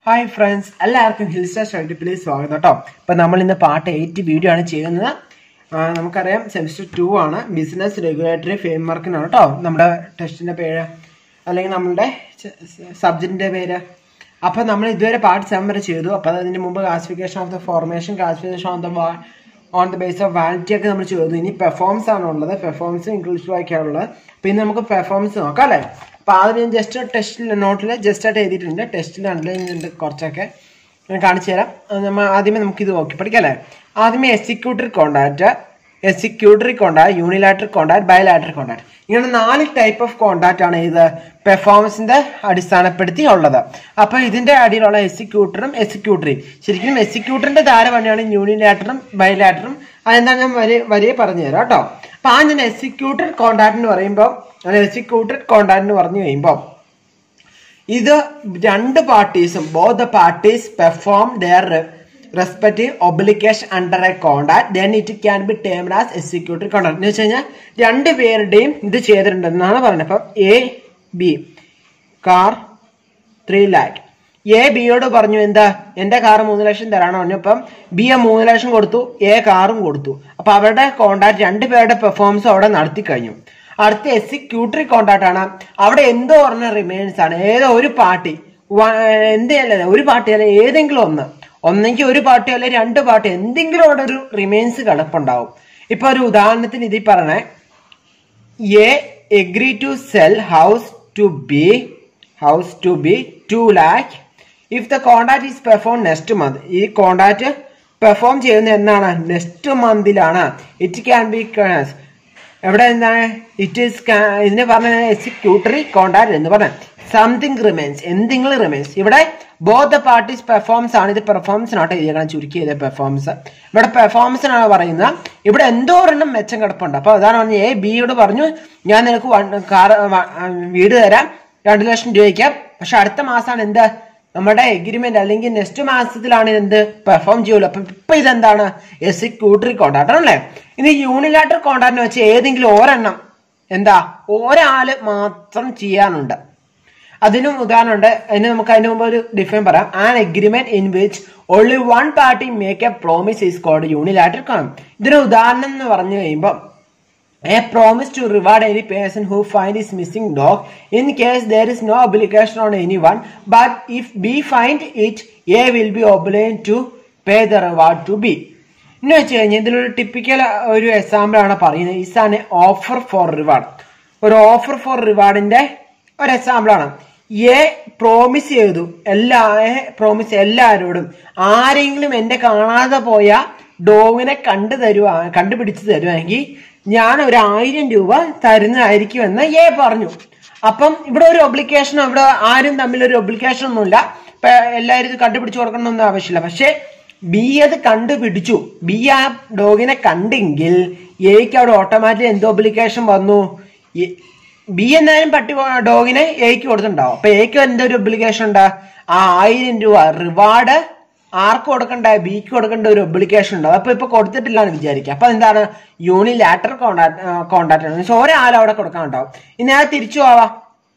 hi friends എല്ലാവർക്കും Hill Star സ്റ്റഡിപ്പിലേക്ക് സ്വാഗതം കേട്ടോ ഇപ്പം നമ്മൾ ഇന്ന് പാർട്ട് എയ്റ്റ് വീഡിയോ ആണ് ചെയ്യുന്നത് ആ, നമുക്കറിയാം സെമിസ്റ്റർ ടു ആണ് ബിസിനസ് റെഗുലേറ്ററി ഫ്രെയിംവർക്കിനാണ് കേട്ടോ നമ്മുടെ ടെസ്റ്റിൻ്റെ പേര് അല്ലെങ്കിൽ നമ്മളുടെ സബ്ജക്റ്റിൻ്റെ പേര് അപ്പോൾ നമ്മൾ ഇതുവരെ പാർട്ട് സെവൻ വരെ ചെയ്തു അപ്പോൾ അതിന് മുമ്പ് classification of the formation classification of the on the base of validity ഒക്കെ നമ്മൾ ചെയ്തു ഇനി പെർഫോമൻസ് ആണ് ഉള്ളത് പെർഫോമൻസ് ഇംഗ്ലീഷ് വായിക്കാനുള്ളത് പിന്നെ നമുക്ക് പെർഫോമൻസ് നോക്കാം അല്ലേ അപ്പോൾ ആദ്യം ഞാൻ ജസ്റ്റ് ടെസ്റ്റിൽ നോട്ടിൽ ജസ്റ്റ് ആയിട്ട് എഴുതിയിട്ടുണ്ട് ടെസ്റ്റിൽ അണ്ടർലൈൻ ഉണ്ട് കുറച്ചൊക്കെ ഞാൻ കാണിച്ചു തരാം അത് നമ്മൾ ആദ്യമേ നമുക്കിത് നോക്കി പഠിക്കാം അല്ലേ ആദ്യമേ executory contract executory contract unilateral contract bilateral contract ഇങ്ങനെ നാല് ടൈപ്പ് ഓഫ് കോണ്ടാക്ട് ആണ് ഇത് പെർഫോമൻസിന്റെ അടിസ്ഥാനപ്പെടുത്തി ഉള്ളത് അപ്പൊ ഇതിന്റെ അടിയിലുള്ള എക്സിക്യൂട്ടറും എക്സിക്യൂട്ടറി ശരിക്കും എക്സിക്യൂട്ടറിന്റെ ധാരപണിയാണ് യൂണിലാറ്ററും ബയലാറ്ററും അതെന്താണ് ഞാൻ വരി വരിയെ പറഞ്ഞു തരാം കേട്ടോ അപ്പൊ ആ ഞാൻ എക്സിക്യൂട്ടർ കോണ്ടാക്ട് എന്ന് പറയുമ്പോൾ എക്സിക്യൂട്ടർ കോണ്ടാക്ട് എന്ന് പറഞ്ഞു കഴിയുമ്പോൾ ഇത് രണ്ട് പാർട്ടീസും both the parties perform their respective obligation under a contract then it can be termed as executive contract എന്ന് വെച്ച് കഴിഞ്ഞാൽ രണ്ട് പേരുടെയും ഇത് ചെയ്തിട്ടുണ്ടെന്നാണ് പറയുന്നത് അപ്പം A B car three lakh A ബിയോട് പറഞ്ഞു എന്താ എന്റെ കാർ മൂന്ന് ലക്ഷം തരാണ് പറഞ്ഞു അപ്പം ബി എ മൂന്ന് ലക്ഷം കൊടുത്തു എ കാറും കൊടുത്തു അപ്പൊ അവരുടെ കോണ്ടാക്ട് രണ്ടുപേരുടെ പെർഫോമൻസ് അവിടെ നടത്തി കഴിഞ്ഞു അടുത്ത എക്സിക്യൂട്ടറി കോണ്ടാക്ട് ആണ് അവിടെ എന്തോ പറഞ്ഞ റിമൈൻസ് ആണ് ഏതോ ഒരു പാർട്ടി എന്തല്ല ഒരു പാർട്ടി അല്ല ഏതെങ്കിലും ഒന്ന് ഒന്നെങ്കിൽ ഒരു പാർട്ടി അല്ലെ രണ്ട് പാർട്ടി എന്തെങ്കിലും അവിടെ ഒരു റിമൈൻസ് കിടപ്പുണ്ടാവും ഇപ്പൊ ഒരു ഉദാഹരണത്തിന് ഇതിൽ പറഞ്ഞേ A agree to sell house to B house to B two lakh if the contract is perform next month ഈ കോണ്ടാക്ട് പെർഫോം ചെയ്യുന്നത് എന്നാണ് നെക്സ്റ്റ് മന്തിലാണ് ഇറ്റ് ക്യാൻ ബി എവിടെ എന്താണ് ഇറ്റ് ഈസ് ഇതിനെ പറഞ്ഞ എക്സിക്യൂട്ടറി കോണ്ടാക്ട് എന്ന് പറഞ്ഞ സംതിങ് റിമൈൻസ് എന്തെങ്കിലും റിമൈൻസ് ഇവിടെ ബോത്ത് ദ പാർട്ടീസ് പെർഫോമൻസ് ആണ് ഇത് പെർഫോമൻസിനാട്ടോ എഴുതിയേക്കണം ചുരുക്കി ചെയ്ത പെർഫോമൻസ് ഇവിടെ പെർഫോമൻസിനാണ് പറയുന്നത് ഇവിടെ എന്തോ ഒരെണ്ണം മെച്ചം കിടപ്പുണ്ട് അപ്പൊ അതാണ് പറഞ്ഞ എ ബിയോട് പറഞ്ഞു ഞാൻ നിനക്ക് കാർ വീട് തരാം രണ്ടു ലക്ഷം രൂപയ്ക്ക് പക്ഷെ അടുത്ത മാസമാണ് എന്ത് നമ്മുടെ എഗ്രിമെന്റ് അല്ലെങ്കിൽ നെക്സ്റ്റ് മാസത്തിലാണ് എന്ത് പെർഫോം ചെയ്യുള്ളൂ അപ്പൊ ഇപ്പൊ ഇതെന്താണ് എക്സിക്യൂട്ടറി കോണ്ടാക്ട് അല്ലേ ഇനി യൂണിലാറ്റർ കോണ്ടാക്ട് വെച്ച് ഏതെങ്കിലും ഒരെണ്ണം എന്താ ഒരാള് മാത്രം ചെയ്യാനുണ്ട് അതിനും ഉദാഹരണമുണ്ട് അതിന് നമുക്ക് അതിന് മുമ്പ് ഒരു ഡിഫൈൻ പറയാം an agreement in which only one party make a promise is called unilateral കാണും ഇതിന് ഉദാഹരണം എന്ന് പറഞ്ഞു കഴിയുമ്പോൾ a promise to reward any person who find his missing dog in case there is no obligation on anyone but if b find it a will be obliged to pay the reward to b എന്ന് വെച്ച് കഴിഞ്ഞാൽ ഇതിലൊരു typical ഒരു example ആണ് പറയുന്നത് is ആണ് offer for reward ഒരു offer for റിവാർഡിന്റെ ഒരു എക്സാമ്പിൾ ആണ് എ പ്രോമിസ് ചെയ്തു എല്ലാ പ്രോമിസ് എല്ലാവരോടും ആരെങ്കിലും എന്റെ കാണാതെ പോയ ഡോഗിനെ കണ്ടു തരുവാ കണ്ടുപിടിച്ച് തരുവാണെങ്കിൽ ഞാൻ ഒരു ആയിരം രൂപ തരുന്നതായിരിക്കുമെന്ന് എ പറഞ്ഞു അപ്പം ഇവിടെ ഒരു ഒബ്ലിക്കേഷൻ ഇവിടെ ആരും തമ്മിൽ ഒരു ഒബ്ലിക്കേഷൻ ഒന്നുമില്ല ഇപ്പൊ എല്ലാവരും ഇത് കണ്ടുപിടിച്ച് കൊടുക്കണമെന്നൊന്നും ആവശ്യമില്ല പക്ഷെ ബി അത് കണ്ടുപിടിച്ചു ബി ആ ഡോഗിനെ കണ്ടെങ്കിൽ എക്ക് അവിടെ ഓട്ടോമാറ്റിക് എന്ത് ഒബ്ലിക്കേഷൻ വന്നു ബി എന്നാലും പട്ടി ഡോഗിനെ എക്ക് കൊടുത്തിട്ടുണ്ടാവും അപ്പൊ എക്ക് എന്തൊരു ഒബ്ലിക്കേഷൻ ഉണ്ട് ആ ആയിരം രൂപ റിവാർഡ് ആർക്ക് കൊടുക്കണ്ട ബിക്ക് കൊടുക്കേണ്ട ഒരു ഒബ്ലിക്കേഷൻ ഉണ്ടാവും അപ്പൊ ഇപ്പൊ കൊടുത്തിട്ടില്ല എന്ന് വിചാരിക്കുക അപ്പൊ എന്താണ് യൂണിലാറ്റർ കോണ്ടാക്ട് കോണ്ടാക്ട് ആണ് പക്ഷെ ഒരാൾ അവിടെ കൊടുക്കാനുണ്ടാവും ഇനി അത് തിരിച്ചു പോവാം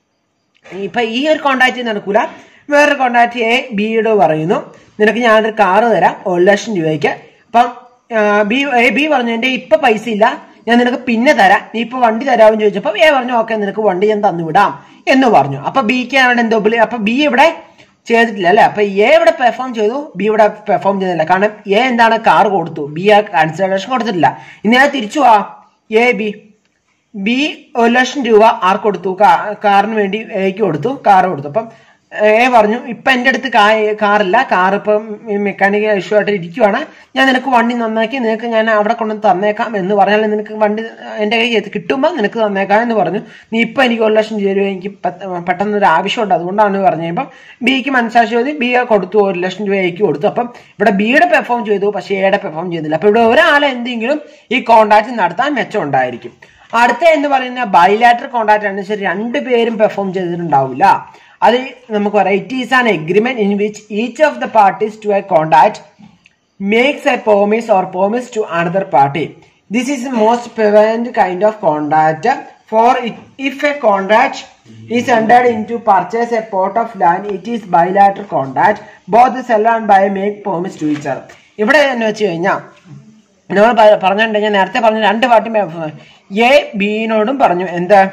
ഇപ്പൊ ഈ ഒരു കോണ്ടാക്ട് നടക്കൂല വേറൊരു കോണ്ടാക്ട് എ ബിയോട് പറയുന്നു നിനക്ക് ഞാനൊരു കാറ് തരാം ഒരു ലക്ഷം രൂപയ്ക്ക് അപ്പം ബി എ ബി പറഞ്ഞു എന്റെ ഇപ്പൊ പൈസ ഇല്ല ഞാൻ നിനക്ക് പിന്നെ തരാം നീ ഇപ്പൊ വണ്ടി തരാമെന്ന് ചോദിച്ചപ്പോ എ പറഞ്ഞു ഓക്കെ നിനക്ക് വണ്ടി ഞാൻ തന്നു വിടാം എന്ന് പറഞ്ഞു അപ്പൊ ബിക്ക് അവിടെ എന്തോ അപ്പൊ ബി ഇവിടെ ചെയ്തിട്ടില്ല അല്ലെ അപ്പൊ എ ഇവിടെ പെർഫോം ചെയ്തു ബി ഇവിടെ പെർഫോം ചെയ്തില്ല കാരണം എ എന്താണ് കാർ കൊടുത്തു ബി ആ കൺസിഡറേഷൻ കൊടുത്തിട്ടില്ല ഇനി അത് തിരിച്ചു പോവാ എ ബി ബി ഒരു ലക്ഷം രൂപ ആർക്ക് കൊടുത്തു കാറിന് വേണ്ടി എക്ക് കൊടുത്തു കാർ കൊടുത്തു അപ്പം എ പറഞ്ഞു ഇപ്പൊ എന്റെ അടുത്ത് കാറില്ല കാർ ഇപ്പം മെക്കാനിക്കൽ ഇഷ്യൂ ആയിട്ട് ഇരിക്കുവാണ് ഞാൻ നിനക്ക് വണ്ടി നന്നാക്കി നിനക്ക് ഞാൻ അവിടെ കൊണ്ട് തന്നേക്കാം എന്ന് പറഞ്ഞാൽ നിനക്ക് വണ്ടി എന്റെ കയ്യിൽ കിട്ടുമ്പോൾ നിനക്ക് തന്നേക്കാം എന്ന് പറഞ്ഞു നീ ഇപ്പൊ എനിക്ക് ഒരു ലക്ഷം രൂപ എനിക്ക് പെട്ടെന്ന് ഒരു ആവശ്യമുണ്ട് അതുകൊണ്ടാണ് പറഞ്ഞു കഴിയുമ്പോൾ ബിക്ക് മനസ്സാക്ഷി ചോദി ബി കൊടുത്തു ഒരു ലക്ഷം രൂപ എനിക്ക് കൊടുത്തു അപ്പം ഇവിടെ ബിയുടെ പെർഫോം ചെയ്തു പക്ഷേ എയുടെ പെർഫോം ചെയ്തില്ല അപ്പൊ ഇവിടെ ഒരാളെ എന്തെങ്കിലും ഈ കോണ്ടാക്ട് നടത്താൻ മെച്ചം ഉണ്ടായിരിക്കും അടുത്ത എന്ന് പറയുന്ന ബൈലാറ്റർ കോണ്ടാക്ട് ആണ് ശരി രണ്ടുപേരും പെർഫോം ചെയ്തിട്ടുണ്ടാവില്ല അത് നമുക്ക് പറയാം it is an agreement in which each of the parties to a contract makes a promise or promise to another party this is most prevalent kind of contract for if a contract is entered into purchase a plot of land it is bilateral contract both the seller and buyer make promise to each other ഇവിടെ എന്ന് വെച്ച് കഴിഞ്ഞാൽ നമ്മൾ പ- പറഞ്ഞിട്ടുണ്ട് ഞാൻ നേരത്തെ പറഞ്ഞ രണ്ട് പാർട്ടി എ ബിനോടും പറഞ്ഞു എന്താ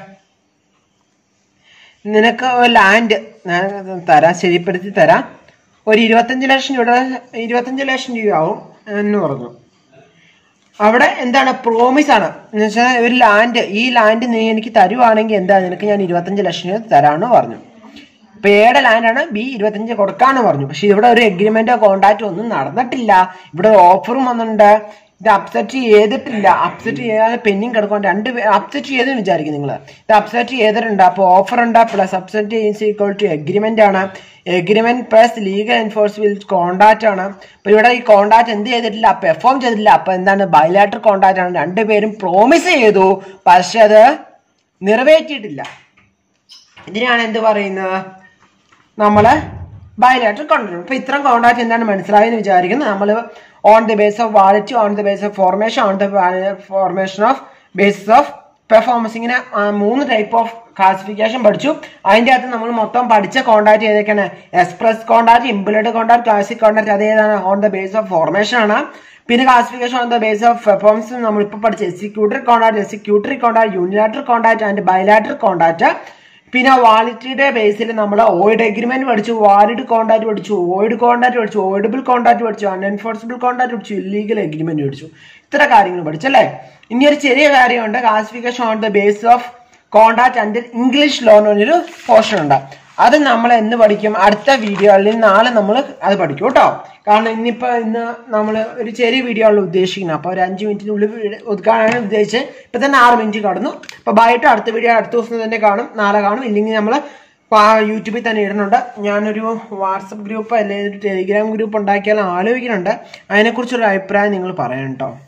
നിനക്ക് ലാൻഡ് തരാം ശരിപ്പെടുത്തി തരാം ഒരു ഇരുപത്തഞ്ച് ലക്ഷം രൂപ ഇരുപത്തഞ്ച് ലക്ഷം രൂപയാവും എന്ന് പറഞ്ഞു അവിടെ എന്താണ് പ്രോമിസ് ആണ് എന്ന് വെച്ചാൽ ഒരു ലാൻഡ് ഈ ലാൻഡ് നീ എനിക്ക് തരുവാണെങ്കിൽ എന്താ നിനക്ക് ഞാൻ ഇരുപത്തഞ്ച് ലക്ഷം രൂപ തരാമെന്ന് പറഞ്ഞു ഇപ്പൊ എയുടെ ലാൻഡാണ് ബി ഇരുപത്തഞ്ച് കൊടുക്കാന്ന് പറഞ്ഞു പക്ഷെ ഇവിടെ ഒരു എഗ്രിമെന്റോ കോൺടാക്റ്റോ ഒന്നും നടന്നിട്ടില്ല ഇവിടെ ഒരു ഓഫറും വന്നിട്ടുണ്ട് ഇത് അപ്സെറ്റ് ചെയ്തിട്ടില്ല അപ്സെറ്റ് ചെയ്യാതെ പെൻഡിങ് കിടക്കാൻ രണ്ട് അപ്സെറ്റ് ചെയ്തെന്ന് വിചാരിക്കും നിങ്ങൾ ഇത് അപ്സെറ്റ് ചെയ്തിട്ടുണ്ട് അപ്പോൾ ഓഫർ ഉണ്ട് പ്ലസ് അപ്സെറ്റ് ഈസ് ഈക്വൽ ടു എഗ്രിമെന്റ് ആണ് agreement plus legal enforceable contract ആണ് അപ്പൊ ഇവിടെ ഈ കോണ്ടാക്ട് എന്ത് ചെയ്തിട്ടില്ല പെർഫോം ചെയ്തിട്ടില്ല അപ്പൊ എന്താണ് ബയലാറ്റർ കോണ്ടാക്ട് ആണ് രണ്ടുപേരും പ്രോമിസ് ചെയ്തു പക്ഷെ അത് നിറവേറ്റിയിട്ടില്ല ഇതിനാണ് എന്ത് പറയുന്നത് നമ്മള് ബയലാറ്റർ കോണ്ടാക്ട് ഇപ്പൊ ഇത്രയും കോണ്ടാക്ട് എന്താണ് മനസ്സിലായെന്ന് വിചാരിക്കുന്നു നമ്മൾ on the base of validity on the base of formation on the formation of basis of performance ഇങ്ങനെ ആ, മൂന്ന് ടൈപ്പ് ഓഫ് ക്ലാസിഫിക്കേഷൻ പഠിച്ചു അതിന്റെ അകത്ത് നമ്മൾ മൊത്തം പഠിച്ച കോണ്ടാക്ട് ഏതൊക്കെയാണ് express contract implied contract quasi contract അതേതാണ് on the base of formation ആണ് പിന്നെ classification on the base of performance നമ്മൾ ഇപ്പോൾ പഠിച്ച executory contract executory contract unilateral contract and bilateral contract പിന്നെ വാലിറ്റിയുടെ ബേസിൽ നമ്മൾ ഓയിഡ് എഗ്രിമെന്റ് പഠിച്ചു വാലിഡ് കോണ്ടാക്ട് പഠിച്ചു ഓയിഡ് കോണ്ടാക്ട് പഠിച്ചു ഓയിഡബിൾ കോണ്ടാക്ട് പഠിച്ചു അൺഎൻഫോഴ്സിബിൾ കോണ്ടാക്ട് പഠിച്ചു ഇല്ലീഗൽ എഗ്രിമെന്റ് പഠിച്ചു ഇത്ര കാര്യങ്ങൾ പഠിച്ചല്ലേ ഇനി ഒരു ചെറിയ കാര്യമുണ്ട് classification on the base of contact and English law എന്ന് പറഞ്ഞൊരു പോർഷൻ ഉണ്ട് അത് നമ്മൾ എന്ന് പഠിക്കും അടുത്ത വീഡിയോ അല്ലെങ്കിൽ നാളെ നമ്മൾ അത് പഠിക്കും കേട്ടോ കാരണം ഇന്നിപ്പോ ഇന്ന് നമ്മൾ ഒരു ചെറിയ വീഡിയോ ആണ് ഉദ്ദേശിക്കുന്നത് അപ്പോൾ ഒരു അഞ്ച് മിനിറ്റിനുള്ളിൽ വീഡിയോ ഒതുക്കാനാണ് ഉദ്ദേശിച്ചത് ഇപ്പൊ തന്നെ ആറ് മിനിറ്റ് കടന്നു അപ്പൊ ബൈട്ട് അടുത്ത വീഡിയോ അടുത്ത ദിവസം തന്നെ കാണും നാളെ കാണും ഇല്ലെങ്കിൽ നമ്മൾ യൂട്യൂബിൽ തന്നെ ഇടുന്നുണ്ട് ഞാനൊരു വാട്സപ്പ് ഗ്രൂപ്പ് അല്ലെങ്കിൽ ഒരു ടെലിഗ്രാം ഗ്രൂപ്പ് ഉണ്ടാക്കിയാൽ ആലോചിക്കുന്നുണ്ട് അതിനെക്കുറിച്ചൊരു അഭിപ്രായം നിങ്ങൾ പറയണം കേട്ടോ